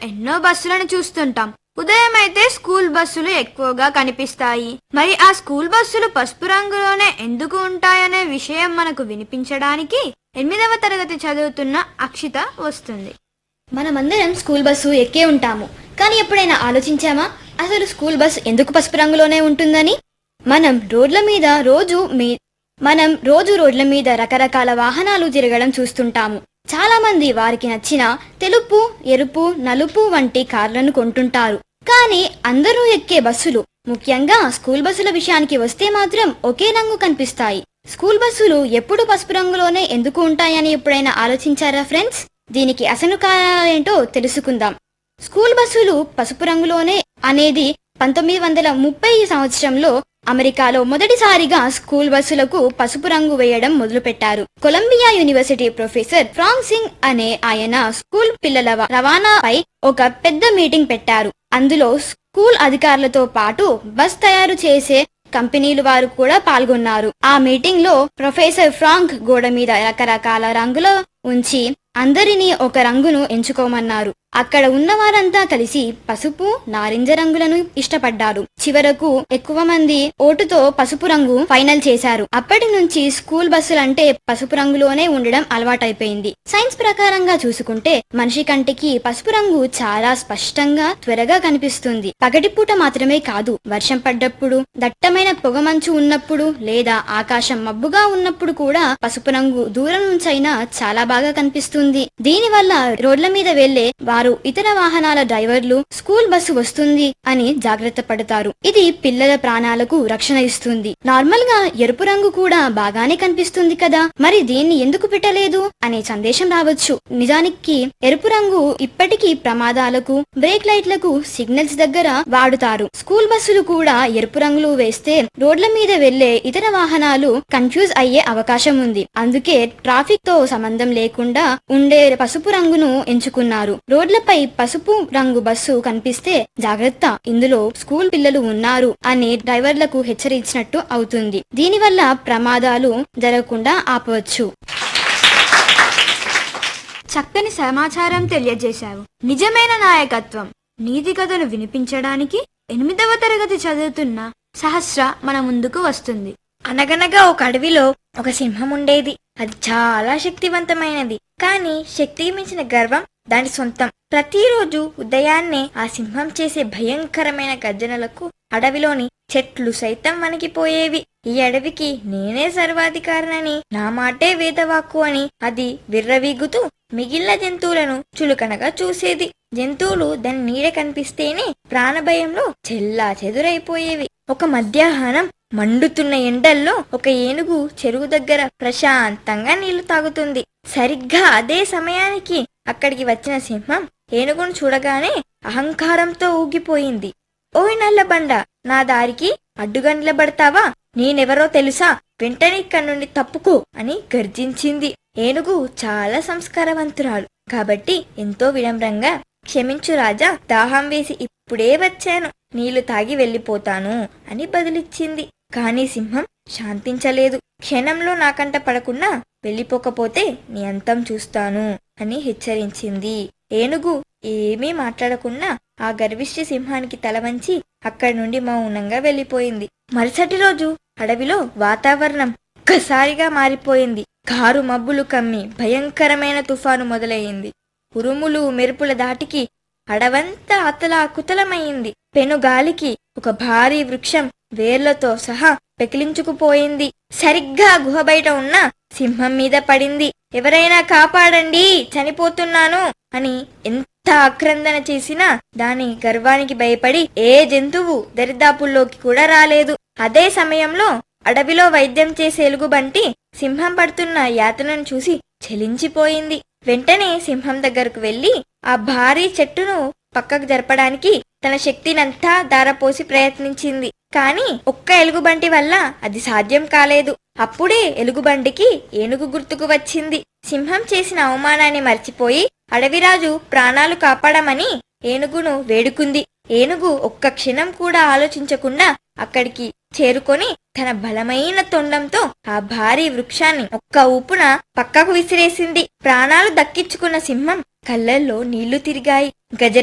ఎన్నో బస్సులను చూస్తుంటాం ఉదయం అయితే స్కూల్ బస్సులు ఎక్కువగా కనిపిస్తాయి మరి ఆ స్కూల్ బస్సులు పసుపు రంగులోనే ఎందుకు ఉంటాయనే విషయం మనకు వినిపించడానికి ఎనిమిదవ తరగతి చదువుతున్న అక్షిత వస్తుంది మనమందరం స్కూల్ బస్సు ఎక్కే ఉంటాము కానీ ఎప్పుడైనా ఆలోచించామా అసలు స్కూల్ బస్సు ఎందుకు పసుపు రంగులోనే ఉంటుందని మనం రోడ్ల మీద రోజు మీ మనం రోజు రోడ్ల మీద రకరకాల వాహనాలు తిరగడం చూస్తుంటాము చాలా మంది వారికి నచ్చిన తెలుపు ఎరుపు నలుపు వంటి కార్లను కొంటుంటారు కానీ అందరూ ఎక్కే బస్సులు ముఖ్యంగా స్కూల్ బస్సుల విషయానికి వస్తే మాత్రం ఒకే రంగు కనిపిస్తాయి స్కూల్ బస్సులు ఎప్పుడు పసుపు రంగులోనే ఎందుకు ఉంటాయని ఎప్పుడైనా ఆలోచించారా ఫ్రెండ్స్ దీనికి అసలు కారణాలేంటో తెలుసుకుందాం స్కూల్ బస్సులు పసుపు రంగులోనే అనేది పంతొమ్మిది వందల ముప్పై సంవత్సరంలో అమెరికాలో మొదటిసారిగా స్కూల్ బస్సులకు పసుపు రంగు వేయడం మొదలుపెట్టారు Columbia university professor Frank Singh అనే ఆయన స్కూల్ పిల్లల వ- రవాణాపై ఒక పెద్ద మీటింగ్ పెట్టారు అందులో స్కూల్ అధికారులతో పాటు బస్ తయారు చేసే కంపెనీలు వారు కూడా పాల్గొన్నారు ఆ మీటింగ్ లో ప్రొఫెసర్ ఫ్రాంక్ గోడ మీద రకరకాల రంగులు ఉంచి అందరినీ ఒక రంగును ఎంచుకోమన్నారు అక్కడ ఉన్న వారంతా కలిసి పసుపు నారింజ రంగులను ఇష్టపడ్డారు చివరకు ఎక్కువ మంది ఓటుతో పసుపు రంగు ఫైనల్ చేశారు అప్పటి నుంచి స్కూల్ బస్సులంటే పసుపు రంగులోనే ఉండడం అలవాటైపోయింది సైన్స్ ప్రకారంగా చూసుకుంటే మనిషి కంటికి పసుపు రంగు చాలా స్పష్టంగా త్వరగా కనిపిస్తుంది పగటిపూట మాత్రమే కాదు వర్షం పడ్డప్పుడు దట్టమైన పొగమంచు ఉన్నప్పుడు లేదా ఆకాశం మబ్బుగా ఉన్నప్పుడు కూడా పసుపు రంగు దూరం నుంచైనా చాలా బాగా కనిపిస్తుంది దీనివల్ల రోడ్ల మీద వెళ్లే వారు ఇతర వాహనాల డ్రైవర్లు స్కూల్ బస్సు వస్తుంది అని జాగ్రత్త పడతారు ఇది పిల్లల ప్రాణాలకు రక్షణ ఇస్తుంది నార్మల్ గా ఎరుపు రంగు కూడా బాగానే కనిపిస్తుంది కదా మరి దీన్ని ఎందుకు పెట్టలేదు అనే సందేశం రావచ్చు నిజానికి ఎరుపు రంగు ఇప్పటికీ ప్రమాదాలకు బ్రేక్ లైట్లకు సిగ్నల్స్ దగ్గర వాడుతారు స్కూల్ బస్సులు కూడా ఎరుపు రంగులు వేస్తే రోడ్ల మీద వెళ్లే ఇతర వాహనాలు కన్ఫ్యూజ్ అయ్యే అవకాశం ఉంది అందుకే ట్రాఫిక్ తో సంబంధం లేకుండా ఉండే పసుపు రంగును ఎంచుకున్నారు రోడ్లపై పసుపు రంగు బస్సు కనిపిస్తే జాగ్రత్త ఇందులో స్కూల్ పిల్లలు ఉన్నారు అని డ్రైవర్లకు హెచ్చరించినట్టు అవుతుంది దీనివల్ల ప్రమాదాలు జరగకుండా ఆపవచ్చు చక్కని సమాచారం తెలియజేశావు నిజమైన నాయకత్వం నీతి కథలు వినిపించడానికి ఎనిమిదవ తరగతి చదువుతున్న సహస్ర మన ముందుకు వస్తుంది అనగనగా ఒక అడవిలో ఒక సింహం ఉండేది అది చాలా శక్తివంతమైనది కానీ శక్తికి మించిన గర్వం దాని సొంతం ప్రతిరోజు ఉదయాన్నే ఆ సింహం చేసే భయంకరమైన గర్జనలకు అడవిలోని చెట్లు సైతం వణికిపోయేవి ఈ అడవికి నేనే సర్వాధికారినని నా మాటే వేదవాక్కు అని అది విర్రవీగుతూ మిగిలిన జంతువులను చులకనగా చూసేది జంతువులు దాని నీడ కనిపిస్తేనే ప్రాణభయంలో చెల్లా చెదురైపోయేవి ఒక మధ్యాహ్నం మండుతున్న ఎండల్లో ఒక ఏనుగు చెరువు దగ్గర ప్రశాంతంగా నీళ్లు తాగుతుంది సరిగ్గా అదే సమయానికి అక్కడికి వచ్చిన సింహం ఏనుగును చూడగానే అహంకారంతో ఊగిపోయింది ఓయ్ నల్లబండ నా దారికి అడ్డుగా నిలబడతావా నేనెవరో తెలుసా వెంటనే ఇక్కడి నుండి తప్పుకో అని గర్జించింది ఏనుగు చాలా సంస్కారవంతురాలు కాబట్టి ఎంతో వినమ్రంగా క్షమించు రాజా దాహం వేసి ఇప్పుడే వచ్చాను నీళ్లు తాగి వెళ్ళిపోతాను అని బదులిచ్చింది కానీ సింహం శాంతించలేదు క్షణంలో నాకంట పడకుండా వెళ్ళిపోకపోతే నీ అంతం చూస్తాను అని హెచ్చరించింది ఏనుగు ఏమీ మాట్లాడకుండా ఆ గర్విష్టి సింహానికి తల వంచి అక్కడి నుండి మౌనంగా వెళ్ళిపోయింది మరుసటి రోజు అడవిలో వాతావరణం ఒక్కసారిగా మారిపోయింది కారు మబ్బులు కమ్మి భయంకరమైన తుఫాను మొదలయ్యింది ఉరుములు మెరుపుల దాటికి అడవంతా అతలా కుతలమైంది పెనుగాలికి ఒక భారీ వృక్షం వేర్లతో సహా పెకిలించుకుపోయింది సరిగ్గా గుహ బయట ఉన్న సింహం మీద పడింది ఎవరైనా కాపాడండి చనిపోతున్నాను అని ఎంత ఆక్రందన చేసినా దాని గర్వానికి భయపడి ఏ జంతువు దరిదాపుల్లోకి కూడా రాలేదు అదే సమయంలో అడవిలో వైద్యం చేసే ఎలుగుబంటి సింహం పడుతున్న యాతనను చూసి చలించిపోయింది వెంటనే సింహం దగ్గరకు వెళ్లి ఆ భారీ చెట్టును పక్కకు జరపడానికి తన శక్తినంతా దారపోసి ప్రయత్నించింది కానీ ఒక్క ఎలుగుబంటి వల్ల అది సాధ్యం కాలేదు అప్పుడే ఎలుగుబంటికి ఏనుగు గుర్తుకు వచ్చింది సింహం చేసిన అవమానాన్ని మర్చిపోయి అడవిరాజు ప్రాణాలు కాపాడమని ఏనుగును వేడుకుంది ఏనుగు ఒక్క క్షణం కూడా ఆలోచించకుండా అక్కడికి చేరుకొని తన బలమైన తొండంతో ఆ భారీ వృక్షాన్ని ఒక్క ఊపున పక్కకు విసిరేసింది ప్రాణాలు దక్కించుకున్న సింహం కళ్ళల్లో నీళ్లు తిరిగాయి గజ